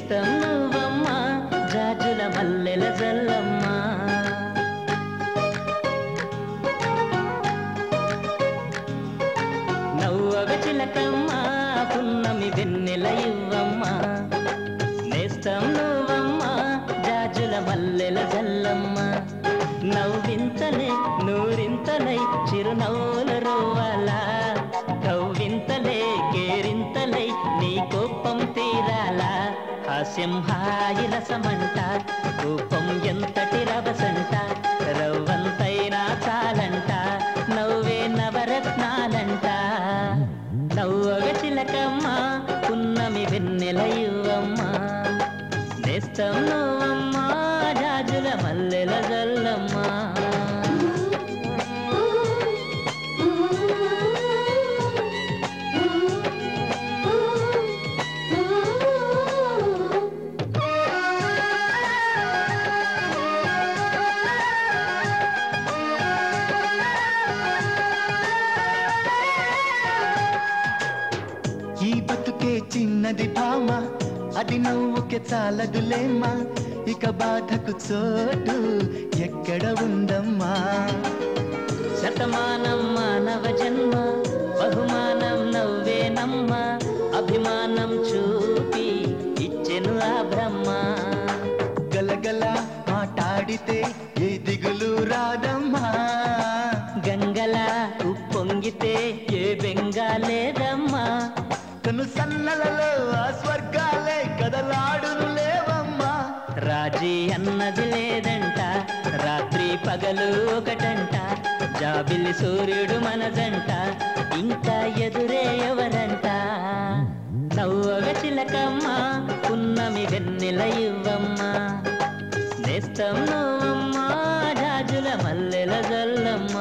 నేస్తం నువ్వమ్మ జాజుల మల్లెల జల్లమ్మ నవ్వగ చిలకమ్మ పున్నమి వెన్నెల ఇవ్వమ్మ నేస్తం నువ్వమ్మ జాజుల మల్లెల జల్లమ్మ నవ్వింతలే నూరింతలై చిరునవ్వుల రోవాలా కవ్వింతలే కేరింతలై నీ కోపం తీరాలా హాస్యం హాయి రసమంట కోపం ఎంతటి రవసంట రవ్వంతైనా చాలంట నవ్వే నవరత్నాలంట నవ్వగ చిలకమ్మ పున్నమి వెన్నెల ఇవ్వమ్మ నేస్తం నువ్వమ్మ జాజుల మల్లెల జల్లమ్మ ఈ బతుకే చిన్నది భామ అది నవ్వుకే చాలదులేమ్మా ఇక బాధకు చోటు ఎక్కడ ఉందమ్మా శతమానం మానవ జన్మ బహుమానం నవ్వేనమ్మ అభిమానం చూపి ఇచ్చెను ఆ బ్రహ్మ గలగల మాట్లాడితే ఏ దిగులు రాదమ్మా గంగల ఉప్పొంగితే ఏ బెంగా లేదమ్మా కను సన్నలలో ఆ స్వర్గాలే కదలాడును లేవమ్మా రాజీ అన్నది లేదంట రాత్రి పగలు ఒకటంట జాబిలి సూర్యుడు మనదంట ఇంకా ఎదురే ఎవరంట నవ్వగ చిలకమ్మ పున్నమి వెన్నెల ఇవ్వమ్మ నేస్తం నువ్వమ్మ జాజుల మల్లెల జల్లమ్మ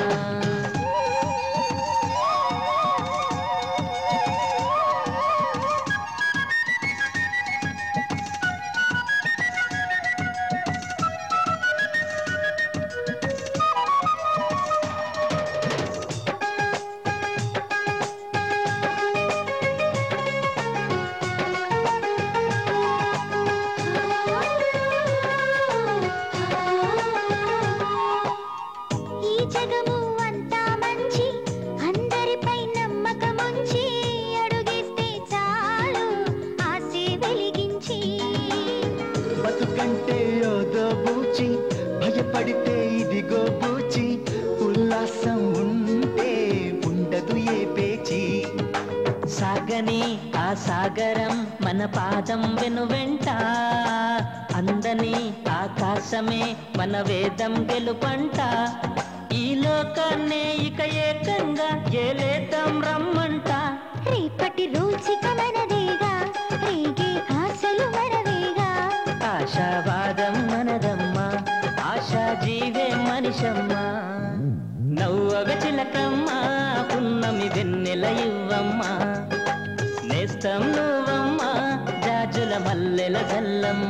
ఈ జగము అంతా మంచి అందరిపై నమ్మకముంచి అడుగేస్తే చాలు ఆశే వెలిగించి బతుకంటే ఓదో బూచి భయపడితే ఇదిగో బూచి ఉల్లాసం ఉంటే ఉండదు ఏ పేచి సాగని ఆ సాగరం మన పాదం వెనువెంట అందని ఆకాశమే మన వేదం గెలుపంట ఈ లోకాన్నే ఇక ఏకంగా ఏలేద్దాం రమ్మంట రేపటి రోజుక మనదేగా రేగే ఆశలు మనవేగా ఆశావాదం మనదమ్మా ఆశా జీవే మనిషమ్మ నవ్వగ చిలకమ్మ పున్నమి వెన్నెల ఇవ్వమ్మ నేస్తం నువ్వమ్మ జాజుల మల్లెల జల్లమ్మ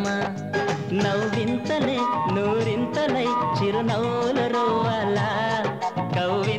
నవ్వింతలే నూరింతలై చిరునవ్వుల రోవాలా కవ్వి